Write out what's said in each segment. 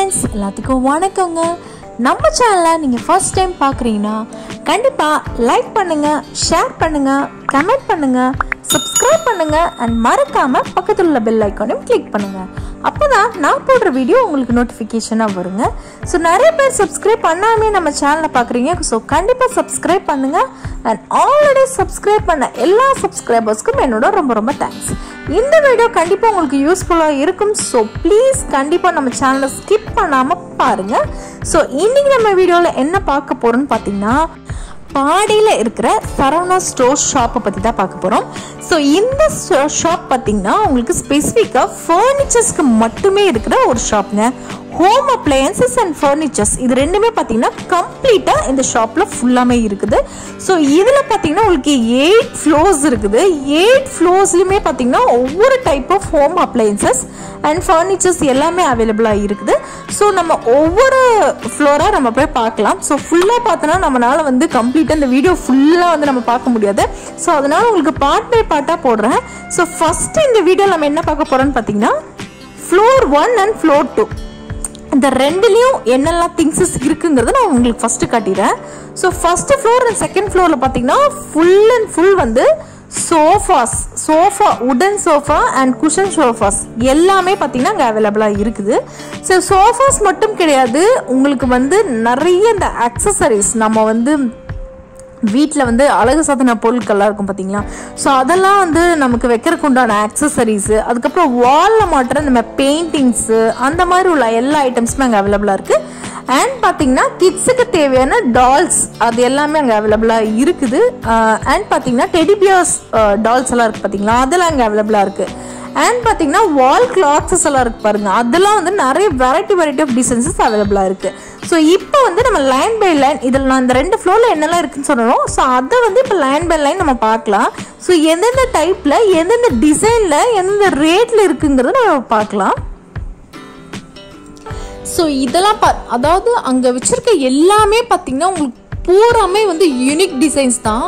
Friends எல்லாத்துக்கும் வணக்கங்க நம்ம சேனலை நீங்கள் ஃபர்ஸ்ட் டைம் பார்க்குறீங்கன்னா கண்டிப்பாக லைக் பண்ணுங்கள் ஷேர் பண்ணுங்கள் கமெண்ட் பண்ணுங்கள் சப்ஸ்கிரைப் பண்ணுங்கள் அண்ட் மறக்காமல் பக்கத்தில் உள்ள பெல் ஐக்கானையும் கிளிக் பண்ணுங்கள் அப்போ தான் நான் போடுற வீடியோ உங்களுக்கு நோட்டிஃபிகேஷனாக வருங்க ஸோ நிறைய பேர் சப்ஸ்கிரைப் பண்ணாமே நம்ம சேனலை பார்க்குறீங்க ஸோ கண்டிப்பாக சப்ஸ்கிரைப் பண்ணுங்கள் அண்ட் ஆல்ரெடி சப்ஸ்கிரைப் பண்ண எல்லா சப்ஸ்கிரைபர்ஸ்க்கும் என்னோட ரொம்ப ரொம்ப தேங்க்ஸ் இந்த வீடியோ கண்டிப்பாக உங்களுக்கு யூஸ்ஃபுல்லாக இருக்கும் ஸோ ப்ளீஸ் கண்டிப்பாக நம்ம சேனலை ஸ்கிப் பண்ணாமல் பாருங்கள் ஸோ இன்றைக்கி நம்ம வீடியோவில் என்ன பார்க்க போகிறோம்னு பார்த்தீங்கன்னா பாடியில் இருக்கிற சரவணா ஸ்டோர் ஷாப்பை பற்றி தான் பார்க்க போகிறோம் ஸோ இந்த ஷாப் பார்த்தீங்கன்னா உங்களுக்கு ஸ்பெசிஃபிக்காக ஃபர்னிச்சர்ஸ்க்கு மட்டுமே இருக்கிற ஒரு ஷாப்ங்க ஹோம் அப்ளையன்சஸ் அண்ட் ஃபர்னிச்சர்ஸ் இது ரெண்டுமே பார்த்தீங்கன்னா கம்ப்ளீட்டாக இந்த ஷாப்பில் ஃபுல்லாமே இருக்குது ஸோ இதில் பார்த்தீங்கன்னா உங்களுக்கு எயிட் ஃப்ளோர்ஸ் இருக்குது எயிட் ஃப்ளோர்ஸ்லையுமே பார்த்தீங்கன்னா ஒவ்வொரு type of home appliances and furnitures எல்லாமே அவைலபிளாக இருக்குது ஸோ நம்ம ஒவ்வொரு ஃப்ளோராக நம்ம போய் பார்க்கலாம் ஸோ ஃபுல்லாக பார்த்தோன்னா நம்மளால வந்து கம்ப்ளீட்டாக இந்த வீடியோ ஃபுல்லாக வந்து நம்ம பார்க்க முடியாது ஸோ அதனால் உங்களுக்கு பார்ட் பை பார்ட்டாக போடுறேன் ஸோ ஃபஸ்ட்டு இந்த வீடியோ நம்ம என்ன பார்க்க போகிறோம்னு பார்த்தீங்கன்னா floor one and floor two இந்த ரெண்டுலேயும் என்னெல்லாம் திங்ஸஸ் இருக்குங்கிறத நான் உங்களுக்கு ஃபஸ்ட்டு காட்டிடுறேன் so first floor and second ஃப்ளோரில் பார்த்தீங்கன்னா ஃபுல் அண்ட் ஃபுல் வந்து சோஃபாஸ் சோஃபா உடன் சோஃபா அண்ட் குஷன் சோஃபாஸ் எல்லாமே பார்த்தீங்கன்னா அங்கே அவைலபிளாக இருக்குது ஸோ சோஃபாஸ் மட்டும் கிடையாது உங்களுக்கு வந்து நிறைய இந்த அக்சசரிஸ் நம்ம வந்து வீட்டில் வந்து அழகு சாதன பொருட்கள்லாம் இருக்கும் பார்த்தீங்களா ஸோ அதெல்லாம் வந்து நமக்கு வைக்கிறதுக்கு உண்டான ஆக்சசரிஸு அதுக்கப்புறம் வாலில் மாட்டுற இந்த மாதிரி பெயிண்டிங்ஸு அந்த மாதிரி உள்ள எல்லா ஐட்டம்ஸுமே அங்கே அவைலபிளாக இருக்குது அண்ட் பார்த்தீங்கன்னா கிட்ஸுக்கு தேவையான டால்ஸ் அது எல்லாமே அங்கே அவைலபிளாக இருக்குது அண்ட் பார்த்தீங்கன்னா டெடிபியர்ஸ் டால்ஸ் எல்லாம் இருக்குது பார்த்தீங்களா அதெல்லாம் அங்கே அவைலபிளாக இருக்குது அண்ட் பார்த்தீங்கன்னா வால் கிளாத்ஸஸ் எல்லாம் இருக்கு பாருங்க அதெல்லாம் வந்து நிறைய வெரைட்டி வெரைட்டி ஆஃப் டிசைன்சஸ் அவைலபிளாக இருக்கு ஸோ இப்போ வந்து நம்ம லைன் பை லைன் இதில் நான் இந்த ரெண்டு ஃப்ளோரில் என்னெல்லாம் இருக்குன்னு சொல்லணும் ஸோ அதை வந்து இப்போ லைன் பை லைன் நம்ம பார்க்கலாம் ஸோ எந்தெந்த டைப்பில் எந்தெந்த டிசைனில் எந்தெந்த ரேட்டில் இருக்குங்கிறத நம்ம பார்க்கலாம் ஸோ இதெல்லாம் பா அதாவது அங்கே வச்சிருக்க எல்லாமே பார்த்தீங்கன்னா உங்களுக்கு பூராமே வந்து யூனிக் டிசைன்ஸ் தான்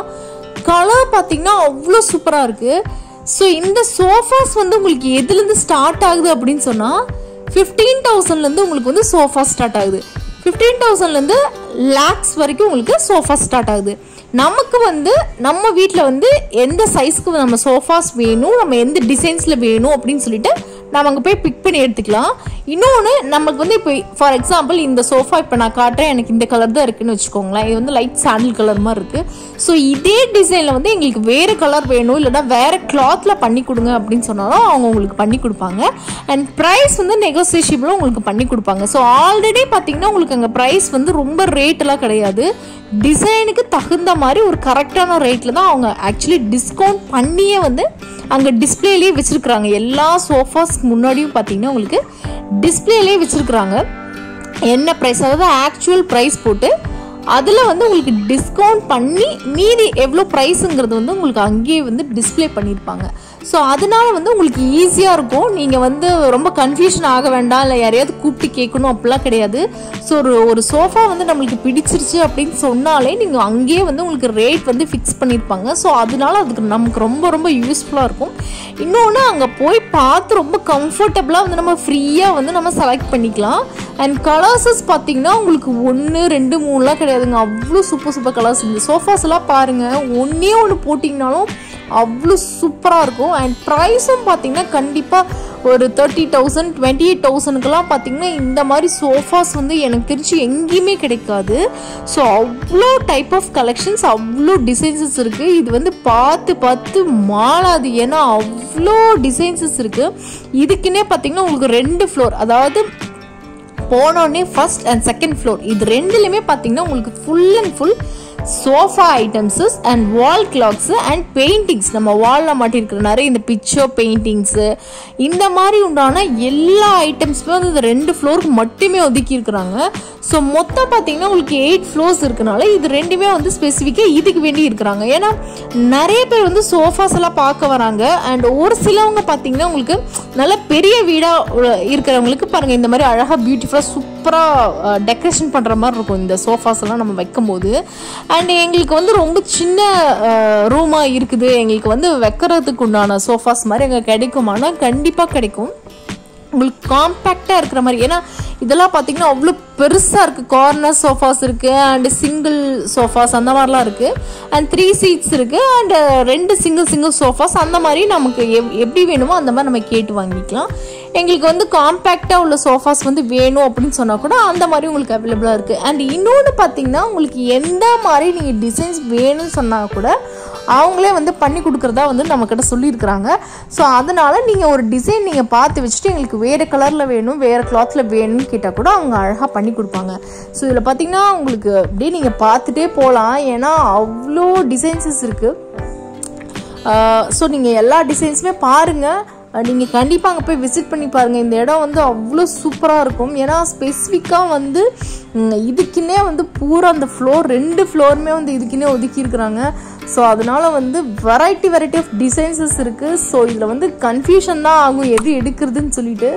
கலர் பார்த்தீங்கன்னா அவ்வளோ சூப்பராக இருக்குது ஸோ இந்த சோஃபாஸ் வந்து உங்களுக்கு எதுலேருந்து ஸ்டார்ட் ஆகுது அப்படின்னு சொன்னால் ஃபிஃப்டீன் தௌசண்ட்லேருந்து உங்களுக்கு வந்து சோஃபா ஸ்டார்ட் ஆகுது ஃபிஃப்டீன் தௌசண்ட்லேருந்து லேக்ஸ் வரைக்கும் உங்களுக்கு சோஃபா ஸ்டார்ட் ஆகுது நமக்கு வந்து நம்ம வீட்டில் வந்து எந்த சைஸ்க்கு நம்ம சோஃபாஸ் வேணும் நம்ம எந்த டிசைன்ஸில் வேணும் அப்படின்னு சொல்லிட்டு நம்ம அங்கே போய் பிக் பண்ணி எடுத்துக்கலாம் இன்னொன்று நமக்கு வந்து இப்போ ஃபார் எக்ஸாம்பிள் இந்த சோஃபா இப்போ நான் காட்டுறேன் எனக்கு இந்த கலர் தான் இருக்குன்னு வச்சுக்கோங்களேன் இது வந்து லைட் சாண்டில் கலர் மாதிரி இருக்குது ஸோ இதே டிசைனில் வந்து எங்களுக்கு வேறு கலர் வேணும் இல்லைனா வேறு கிளாத்தில் பண்ணி கொடுங்க அப்படின்னு சொன்னாலும் அவங்க உங்களுக்கு பண்ணி கொடுப்பாங்க அண்ட் ப்ரைஸ் வந்து நெகோசியேஷபிளும் உங்களுக்கு பண்ணி கொடுப்பாங்க ஸோ ஆல்ரெடி பார்த்தீங்கன்னா உங்களுக்கு அங்கே ப்ரைஸ் வந்து ரொம்ப ரேட்டெல்லாம் கிடையாது டிசைனுக்கு தகுந்த மாதிரி ஒரு கரெக்டான ரேட்டில் தான் அவங்க ஆக்சுவலி டிஸ்கவுண்ட் பண்ணியே வந்து அங்கே டிஸ்பிளேலேயே வச்சுருக்குறாங்க எல்லா சோஃபாஸ்க்கு முன்னாடியும் பார்த்தீங்கன்னா உங்களுக்கு டிஸ்பிளேலேயே வச்சுருக்குறாங்க என்ன ப்ரைஸ் அதாவது ஆக்சுவல் ப்ரைஸ் போட்டு அதில் வந்து உங்களுக்கு டிஸ்கவுண்ட் பண்ணி மீதி எவ்வளோ ப்ரைஸுங்கிறது வந்து உங்களுக்கு அங்கேயே வந்து டிஸ்பிளே பண்ணியிருப்பாங்க ஸோ அதனால வந்து உங்களுக்கு ஈஸியாக இருக்கும் நீங்கள் வந்து ரொம்ப கன்ஃபியூஷன் ஆக வேண்டாம் இல்லை யாரையாவது கூப்பிட்டு கேட்கணும் அப்படிலாம் கிடையாது ஸோ ஒரு ஒரு சோஃபா வந்து நம்மளுக்கு பிடிச்சிருச்சு அப்படின்னு சொன்னாலே நீங்கள் அங்கேயே வந்து உங்களுக்கு ரேட் வந்து ஃபிக்ஸ் பண்ணியிருப்பாங்க ஸோ அதனால அதுக்கு நமக்கு ரொம்ப ரொம்ப யூஸ்ஃபுல்லாக இருக்கும் இன்னொன்று அங்கே போய் பார்த்து ரொம்ப கம்ஃபர்டபுளாக வந்து நம்ம ஃப்ரீயாக வந்து நம்ம செலக்ட் பண்ணிக்கலாம் அண்ட் கலர்ஸஸ் பார்த்தீங்கன்னா உங்களுக்கு ஒன்று ரெண்டு மூணுலாம் கிடையாதுங்க அவ்வளோ சூப்பர் சூப்பர் கலர்ஸ் இந்த சோஃபாஸ் எல்லாம் பாருங்கள் ஒன்றே ஒன்று போட்டிங்கனாலும் அவ்வளோ சூப்பராக இருக்கும் அண்ட் ப்ரைஸும் பார்த்தீங்கன்னா கண்டிப்பாக ஒரு தேர்ட்டி தௌசண்ட் டுவெண்ட்டி எயிட் தௌசண்ட்க்கெலாம் பார்த்தீங்கன்னா இந்த மாதிரி சோஃபாஸ் வந்து எனக்கு தெரிஞ்சு எங்கேயுமே கிடைக்காது ஸோ அவ்வளோ டைப் ஆஃப் கலெக்ஷன்ஸ் அவ்வளோ டிசைன்சஸ் இருக்குது இது வந்து பார்த்து பார்த்து மாளாது ஏன்னா அவ்வளோ டிசைன்சஸ் இருக்குது இதுக்குன்னே பார்த்தீங்கன்னா உங்களுக்கு ரெண்டு ஃப்ளோர் அதாவது போனோடனே ஃபர்ஸ்ட் அண்ட் செகண்ட் ஃப்ளோர் இது ரெண்டுலையுமே பார்த்தீங்கன்னா உங்களுக்கு full and full sofa items and wall clocks and paintings நம்ம வாலில் மாட்டிருக்கிற நிறைய இந்த பிக்சர் பெயிண்டிங்ஸு இந்த மாதிரி உண்டான எல்லா ஐட்டம்ஸுமே வந்து இந்த ரெண்டு ஃப்ளோருக்கு மட்டுமே ஒதுக்கி இருக்கிறாங்க ஸோ மொத்தம் பார்த்தீங்கன்னா உங்களுக்கு எயிட் ஃப்ளோர்ஸ் இருக்கனால இது ரெண்டுமே வந்து ஸ்பெசிஃபிக்காக இதுக்கு வேண்டி இருக்கிறாங்க ஏன்னா நிறைய பேர் வந்து சோஃபாஸ் எல்லாம் பார்க்க வராங்க அண்ட் ஒரு சிலவங்க பார்த்தீங்கன்னா உங்களுக்கு நல்ல பெரிய வீடாக இருக்கிறவங்களுக்கு பாருங்கள் இந்த மாதிரி அழகாக பியூட்டிஃபுல்லாக சூப்பராக டெக்கரேஷன் பண்ணுற மாதிரி இருக்கும் இந்த சோஃபாஸ் எல்லாம் நம்ம வைக்கும்போது அண்ட் எங்களுக்கு வந்து ரொம்ப சின்ன ரூமாக இருக்குது எங்களுக்கு வந்து வைக்கிறதுக்கு உண்டான சோஃபாஸ் மாதிரி அங்கே கிடைக்குமானா கண்டிப்பாக கிடைக்கும் உங்களுக்கு காம்பேக்டாக இருக்கிற மாதிரி ஏன்னா இதெல்லாம் பார்த்தீங்கன்னா அவ்வளோ பெருசாக இருக்குது கார்னர் சோஃபாஸ் இருக்குது அண்ட் சிங்கிள் சோஃபாஸ் அந்த மாதிரிலாம் இருக்குது அண்ட் த்ரீ சீட்ஸ் இருக்குது அண்ட் ரெண்டு சிங்கிள் சிங்கிள் சோஃபாஸ் அந்த மாதிரி நமக்கு எப் எப்படி வேணுமோ அந்த மாதிரி நம்ம கேட்டு வாங்கிக்கலாம் எங்களுக்கு வந்து காம்பேக்டாக உள்ள சோஃபாஸ் வந்து வேணும் அப்படின்னு சொன்னால் கூட அந்த மாதிரி உங்களுக்கு அவைலபிளாக இருக்குது அண்ட் இன்னொன்று பார்த்தீங்கன்னா உங்களுக்கு எந்த மாதிரி நீங்கள் டிசைன்ஸ் வேணும்னு சொன்னால் கூட அவங்களே வந்து பண்ணி கொடுக்குறதா வந்து நம்மக்கிட்ட சொல்லியிருக்கிறாங்க ஸோ அதனால் நீங்கள் ஒரு டிசைன் நீங்கள் பார்த்து வச்சுட்டு எங்களுக்கு வேறு கலரில் வேணும் வேறு கிளாத்தில் வேணும்னு கேட்டால் கூட அவங்க அழகாக பண்ணி கொடுப்பாங்க ஸோ இதில் பார்த்தீங்கன்னா உங்களுக்கு அப்படியே நீங்கள் பார்த்துட்டே போகலாம் ஏன்னா அவ்வளோ டிசைன்ஸஸ் இருக்குது ஸோ நீங்கள் எல்லா டிசைன்ஸுமே பாருங்கள் நீங்கள் கண்டிப்பாக அங்கே போய் விசிட் பண்ணி பாருங்கள் இந்த இடம் வந்து அவ்வளோ சூப்பராக இருக்கும் ஏன்னா ஸ்பெசிஃபிக்காக வந்து ம், இதுக்குன்னே வந்து பூரா அந்த ஃப்ளோர் ரெண்டு ஃப்ளோருமே வந்து இதுக்குன்னே ஒதுக்கி இருக்கிறாங்க ஸோ அதனால வந்து வெரைட்டி வெரைட்டி ஆஃப் டிசைன்சஸ் இருக்குது ஸோ இதில் வந்து கன்ஃபியூஷன் தான் ஆகும் எது எடுக்கிறதுன்னு சொல்லிட்டு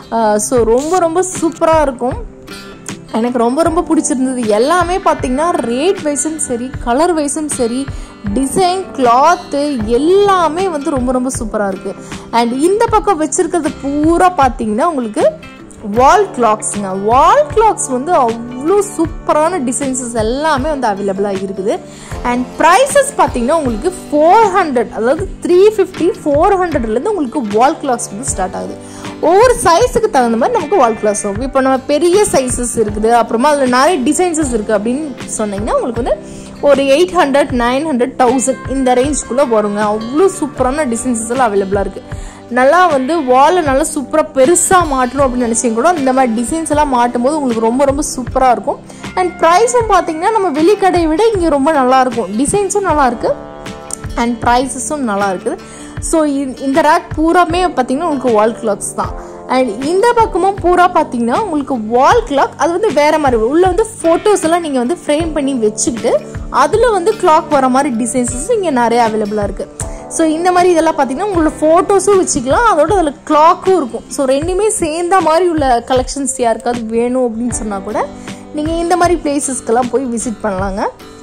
ஸோ ரொம்ப ரொம்ப சூப்பராக இருக்கும் எனக்கு ரொம்ப ரொம்ப பிடிச்சிருந்தது எல்லாமே பார்த்தீங்கன்னா ரேட் வைஸும் சரி கலர் வைஸும் சரி டிசைன் கிளாத்து எல்லாமே வந்து ரொம்ப ரொம்ப சூப்பராக இருக்குது அண்ட் இந்த பக்கம் வச்சுருக்கிறது பூரா பார்த்தீங்கன்னா உங்களுக்கு வால் கிளாக்ஸுங்க வால் கிளாக்ஸ் வந்து அவ்வளோ சூப்பரான டிசைன்ஸஸ் எல்லாமே வந்து அவைலபிளாக இருக்குது அண்ட் ப்ரைஸஸ் பார்த்தீங்கன்னா உங்களுக்கு ஃபோர் ஹண்ட்ரட் அதாவது த்ரீ ஃபிஃப்டி ஃபோர் ஹண்ட்ரட்லேருந்து உங்களுக்கு வால் கிளாக்ஸ் வந்து ஸ்டார்ட் ஆகுது ஒவ்வொரு சைஸுக்கு தகுந்த மாதிரி நமக்கு வால் கிளாஸ் ஆகும் இப்போ நம்ம பெரிய சைஸஸ் இருக்குது அப்புறமா அதில் நிறைய டிசைன்ஸஸ் இருக்குது அப்படின்னு சொன்னீங்கன்னா உங்களுக்கு வந்து ஒரு eight hundred nine hundred thousand இந்த ரேஞ்சுக்குள்ளே வருங்க அவ்வளோ சூப்பரான டிசைன்ஸஸ் எல்லாம் அவைலபிளாக இருக்குது நல்லா வந்து வாலை நல்லா சூப்பராக பெருசாக மாட்டணும் அப்படின்னு நினச்சிங்க கூட இந்த மாதிரி டிசைன்ஸ் எல்லாம் மாட்டும் போது உங்களுக்கு ரொம்ப ரொம்ப சூப்பராக இருக்கும் அண்ட் ப்ரைஸும் பார்த்தீங்கன்னா நம்ம வெளிக்கடையை விட இங்கே ரொம்ப நல்லாயிருக்கும் டிசைன்ஸும் நல்லா இருக்கு அண்ட் ப்ரைஸஸும் நல்லா இருக்குது ஸோ இந்த ரேக் பூராமே பார்த்தீங்கன்னா உங்களுக்கு வால் கிளாக்ஸ் தான் அண்ட் இந்த பக்கமும் பூரா பார்த்தீங்கன்னா உங்களுக்கு வால் கிளாக் அது வந்து வேற மாதிரி வரும். உள்ள வந்து ஃபோட்டோஸ் எல்லாம் நீங்கள் வந்து ஃப்ரேம் பண்ணி வச்சுக்கிட்டு அதில் வந்து கிளாக் வர மாதிரி டிசைன்ஸஸ் இங்கே நிறைய அவைலபிளாக இருக்குது ஸோ இந்த மாதிரி இதெல்லாம் பார்த்தீங்கன்னா உங்களோட ஃபோட்டோஸும் வச்சுக்கலாம் அதோட அதில் கிளாக்கும் இருக்கும் ஸோ ரெண்டுமே சேர்ந்த மாதிரி உள்ள கலெக்ஷன்ஸ் யாருக்காவது வேணும் அப்படின்னு சொன்னால் கூட நீங்கள் இந்த மாதிரி பிளேசஸ்க்கெல்லாம் போய் விசிட் பண்ணலாங்க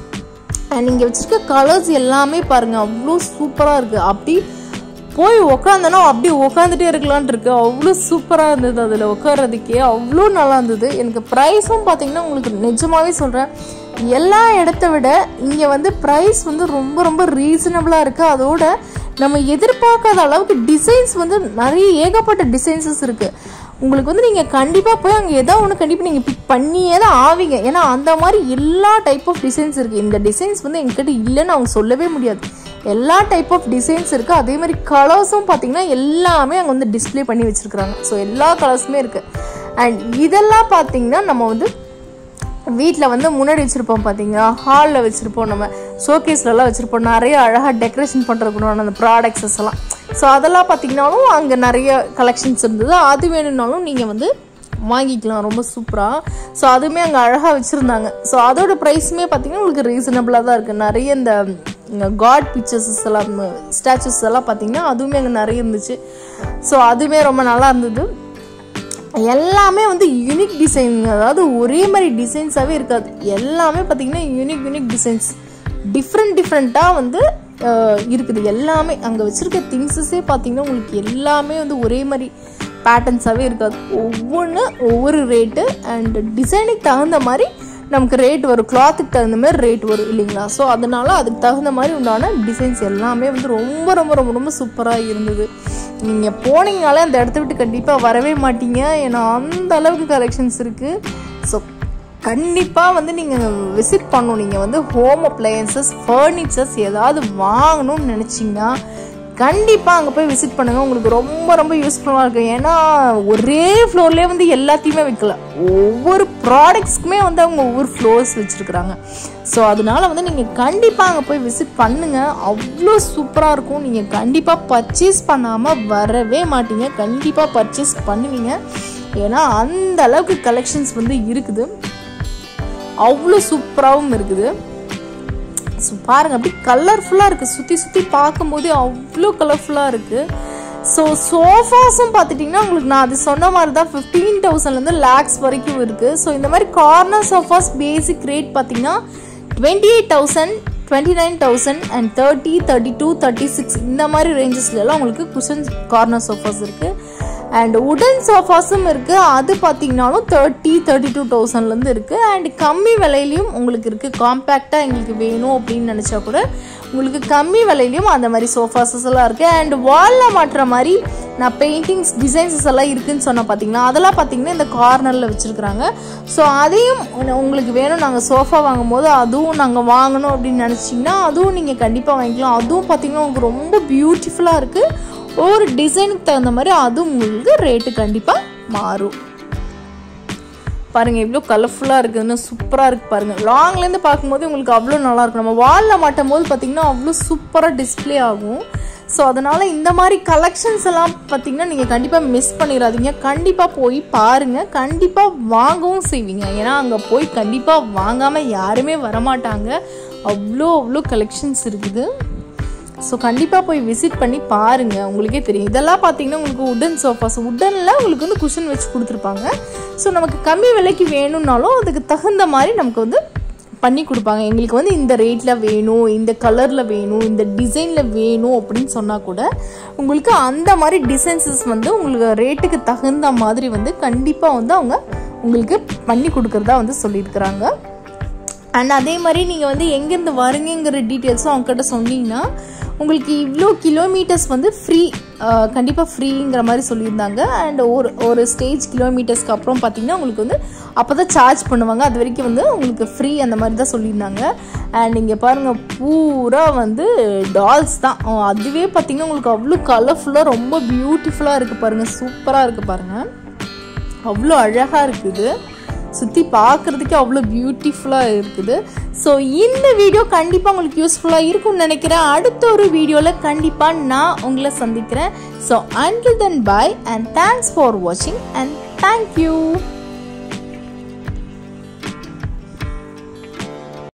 அண்ட் இங்கே வச்சிருக்க கலர்ஸ் எல்லாமே பாருங்க அவ்வளோ சூப்பராக இருக்குது அப்படி போய் உக்காந்தனா அப்படியே உட்காந்துட்டே இருக்கலான்ட்டு இருக்கு அவ்வளோ சூப்பராக இருந்தது அதில் உட்கார்றதுக்கே அவ்வளோ நல்லா இருந்தது எனக்கு ப்ரைஸும் பார்த்தீங்கன்னா உங்களுக்கு நிஜமாவே சொல்கிறேன் எல்லா இடத்த விட இங்கே வந்து ப்ரைஸ் வந்து ரொம்ப ரொம்ப ரீசனபிளாக இருக்குது அதோட நம்ம எதிர்பார்க்காத அளவுக்கு டிசைன்ஸ் வந்து நிறைய ஏகப்பட்ட டிசைன்ஸஸ் இருக்குது உங்களுக்கு வந்து நீங்கள் கண்டிப்பாக போய் அங்கே ஏதோ ஒன்று கண்டிப்பாக நீங்கள் பிக் பண்ணியே தான் ஆவீங்க ஏன்னா அந்த மாதிரி எல்லா டைப் ஆஃப் டிசைன்ஸ் இருக்குது இந்த டிசைன்ஸ் வந்து எங்ககிட்ட இல்லைன்னு அவங்க சொல்லவே முடியாது எல்லா டைப் ஆஃப் டிசைன்ஸ் இருக்குது அதே மாதிரி கலர்ஸும் பார்த்தீங்கன்னா எல்லாமே அங்கே வந்து டிஸ்ப்ளே பண்ணி வச்சுருக்குறாங்க ஸோ எல்லா கலர்ஸுமே இருக்குது அண்ட் இதெல்லாம் பார்த்தீங்கன்னா நம்ம வந்து வீட்டில் வந்து முன்னாடி வச்சுருப்போம் பார்த்தீங்களா ஹாலில் வச்சுருப்போம் நம்ம ஷோகேஸ்லலாம் வச்சுருப்போம் நிறைய அழகாக டெக்கரேஷன் பண்ணுறதுக்குண்டான அந்த ப்ராடக்ட்ஸஸ் எல்லாம் ஸோ அதெல்லாம் பார்த்தீங்கன்னாலும் அங்கே நிறைய கலெக்ஷன்ஸ் இருந்தது அது வேணும்னாலும் நீங்கள் வந்து வாங்கிக்கலாம் ரொம்ப சூப்பராக ஸோ அதுவுமே அங்கே அழகாக வச்சுருந்தாங்க ஸோ அதோட ப்ரைஸுமே பார்த்தீங்கன்னா உங்களுக்கு ரீசனபிளாக தான் இருக்குது நிறைய இந்த காட் பிக்சர்ஸஸ் எல்லாம் ஸ்டாச்சுஸ் எல்லாம் பார்த்தீங்கன்னா அதுவுமே அங்கே நிறைய இருந்துச்சு ஸோ அதுவுமே ரொம்ப நல்லா இருந்தது எல்லாமே வந்து யூனிக் டிசைன் அதாவது ஒரே மாதிரி டிசைன்ஸாகவே இருக்காது எல்லாமே பார்த்தீங்கன்னா யூனிக் யூனிக் டிசைன்ஸ் டிஃப்ரெண்ட் டிஃப்ரெண்ட்டாக வந்து அஹ், இருக்குது எல்லாமே அங்கே வச்சுருக்க திங்ஸஸே பார்த்தீங்கன்னா உங்களுக்கு எல்லாமே வந்து ஒரே மாதிரி பேட்டர்ன்ஸாகவே இருக்காது ஒவ்வொன்று ஒவ்வொரு ரேட்டு அண்ட் டிசைனுக்கு தகுந்த மாதிரி நமக்கு ரேட் வரும் கிளாத்துக்கு தகுந்த மாதிரி ரேட் வரும் இல்லைங்களா ஸோ அதனால அதுக்கு தகுந்த மாதிரி உண்டான டிசைன்ஸ் எல்லாமே வந்து ரொம்ப ரொம்ப ரொம்ப ரொம்ப சூப்பராக இருந்தது நீங்கள் போனீங்கனாலே அந்த இடத்த விட்டு கண்டிப்பாக வரவே மாட்டீங்க ஏன்னா அந்த அளவுக்கு கலெக்ஷன்ஸ் இருக்குது ஸோ கண்டிப்பாக வந்து நீங்கள் விசிட் பண்ணணும் நீங்கள் வந்து ஹோம் அப்ளையன்சஸ் ஃபர்னிச்சர்ஸ் ஏதாவது வாங்கணும்னு நினச்சிங்கன்னா கண்டிப்பாக அங்கே போய் விசிட் பண்ணுங்கள் உங்களுக்கு ரொம்ப ரொம்ப யூஸ்ஃபுல்லாக இருக்கும் ஏன்னா ஒரே ஃப்ளோர்லேயே வந்து எல்லாத்தையுமே வைக்கல ஒவ்வொரு ப்ராடக்ட்ஸ்க்குமே வந்து அவங்க ஒவ்வொரு ஃப்ளோர்ஸ் வச்சுருக்குறாங்க ஸோ அதனால வந்து நீங்கள் கண்டிப்பாக அங்கே போய் விசிட் பண்ணுங்கள் அவ்வளோ சூப்பராக இருக்கும் நீங்கள் கண்டிப்பாக பர்ச்சேஸ் பண்ணாமல் வரவே மாட்டீங்க கண்டிப்பாக பர்ச்சேஸ் பண்ணுவீங்க ஏன்னா அந்த அளவுக்கு கலெக்ஷன்ஸ் வந்து இருக்குது அவ்வளோ சூப்பராகவும் இருக்குது ஸோ பாருங்கள் அப்படி கலர்ஃபுல்லாக இருக்குது சுற்றி சுற்றி பார்க்கும்போதே அவ்வளோ கலர்ஃபுல்லாக இருக்குது ஸோ சோஃபாஸும் பார்த்துட்டிங்கன்னா உங்களுக்கு நான் அது சொன்ன மாதிரி தான் ஃபிஃப்டீன் தௌசண்ட்லேருந்து லேக்ஸ் வரைக்கும் இருக்குது ஸோ இந்த மாதிரி கார்னர் சோஃபாஸ் பேசிக் ரேட் பார்த்தீங்கன்னா twenty eight thousand twenty nine thousand and thirty thirty two thirty six இந்த மாதிரி ரேஞ்சஸ்லாம் உங்களுக்கு குஷன் கார்னர் சோஃபாஸ் இருக்குது அண்ட் உடன் சோஃபாஸும் இருக்குது அது பார்த்தீங்கனாலும் தேர்ட்டி தேர்ட்டி டூ தௌசண்ட்லேருந்து இருக்குது அண்ட் கம்மி விலையிலையும் உங்களுக்கு இருக்குது காம்பேக்டாக எங்களுக்கு வேணும் அப்படின்னு நினச்சா கூட உங்களுக்கு கம்மி விலையிலையும் அந்த மாதிரி சோஃபாஸஸ் எல்லாம் இருக்குது அண்ட் வாலில் மாட்டுற மாதிரி நான் பெயிண்டிங்ஸ் டிசைன்ஸஸ் எல்லாம் இருக்குன்னு சொன்ன பார்த்தீங்கன்னா அதெல்லாம் பார்த்தீங்கன்னா இந்த கார்னரில் வச்சுருக்குறாங்க ஸோ அதையும் உன- உங்களுக்கு வேணும் நாங்கள் சோஃபா வாங்கும்போது அதுவும் நாங்கள் வாங்கணும் அப்படின்னு நினச்சிங்கன்னா அதுவும் நீங்கள் கண்டிப்பாக வாங்கிக்கலாம் அதுவும் பார்த்தீங்கன்னா உங்களுக்கு ரொம்ப பியூட்டிஃபுல்லாக இருக்குது ஒவ்வொரு டிசைனுக்கு தகுந்த மாதிரி அதுவும் உங்களுக்கு ரேட்டு கண்டிப்பாக மாறும் பாருங்க எவ்வளோ கலர்ஃபுல்லாக இருக்குதுன்னு சூப்பராக இருக்கு பாருங்க லாங்லேருந்து பார்க்கும்போது உங்களுக்கு அவ்வளோ நல்லா இருக்கும் நம்ம வாலில் மாட்டும் போது பார்த்தீங்கன்னா அவ்வளோ சூப்பராக டிஸ்ப்ளே ஆகும் ஸோ அதனால் இந்த மாதிரி கலெக்ஷன்ஸ் எல்லாம் பார்த்தீங்கன்னா நீங்கள் கண்டிப்பாக மிஸ் பண்ணிடாதீங்க கண்டிப்பாக போய் பாருங்கள் கண்டிப்பாக வாங்கவும் செய்வீங்க ஏன்னா அங்கே போய் கண்டிப்பாக வாங்காமல் யாருமே வரமாட்டாங்க அவ்வளோ அவ்வளோ கலெக்ஷன்ஸ் இருக்குது ஸோ கண்டிப்பாக போய் விசிட் பண்ணி பாருங்கள் உங்களுக்கே தெரியும் இதெல்லாம் பார்த்தீங்கன்னா உங்களுக்கு உடன் சோஃபாஸ் உடனில் உங்களுக்கு வந்து குஷன் வச்சு கொடுத்துருப்பாங்க ஸோ நமக்கு கம்மி விலைக்கு வேணும்னாலும் அதுக்கு தகுந்த மாதிரி நமக்கு வந்து பண்ணி கொடுப்பாங்க எங்களுக்கு வந்து இந்த ரேட்டில் வேணும் இந்த கலரில் வேணும் இந்த டிசைனில் வேணும் அப்படின்னு சொன்னால் கூட உங்களுக்கு அந்த மாதிரி டிசைன்ஸஸ் வந்து உங்களுக்கு ரேட்டுக்கு தகுந்த மாதிரி வந்து கண்டிப்பாக வந்து அவங்க உங்களுக்கு பண்ணி கொடுக்குறதா வந்து சொல்லியிருக்கிறாங்க அண்ட் அதே மாதிரி நீங்கள் வந்து எங்கேருந்து வரீங்கிற டீட்டெயில்ஸும் அவங்ககிட்ட சொன்னீங்கன்னா உங்களுக்கு இவ்வளோ கிலோமீட்டர்ஸ் வந்து ஃப்ரீ கண்டிப்பாக ஃப்ரீங்கிற மாதிரி சொல்லியிருந்தாங்க அண்ட் ஒரு ஒரு ஸ்டேஜ் கிலோமீட்டர்ஸ்க்கு அப்புறம் பார்த்தீங்கன்னா உங்களுக்கு வந்து அப்போ தான் சார்ஜ் பண்ணுவாங்க அது வரைக்கும் வந்து உங்களுக்கு ஃப்ரீ அந்த மாதிரி தான் சொல்லியிருந்தாங்க அண்ட் இங்கே பாருங்கள் பூரா வந்து டால்ஸ் தான் அஹ் அதுவே பார்த்தீங்கன்னா உங்களுக்கு அவ்வளோ கலர்ஃபுல்லாக ரொம்ப பியூட்டிஃபுல்லாக இருக்குது பாருங்கள் சூப்பராக இருக்குது பாருங்கள் அவ்வளோ அழகாக இருக்குது சுற்றி பார்க்குறதுக்கே அவ்வளோ பியூட்டிஃபுல்லாக இருக்குது ஸோ இந்த வீடியோ கண்டிப்பாக உங்களுக்கு யூஸ்ஃபுல்லாக இருக்கும்னு நினைக்கிறேன் அடுத்த ஒரு வீடியோவில் கண்டிப்பாக நான் உங்களை சந்திக்கிறேன் so until then bye and thanks for வாட்சிங் அண்ட் தேங்க்யூ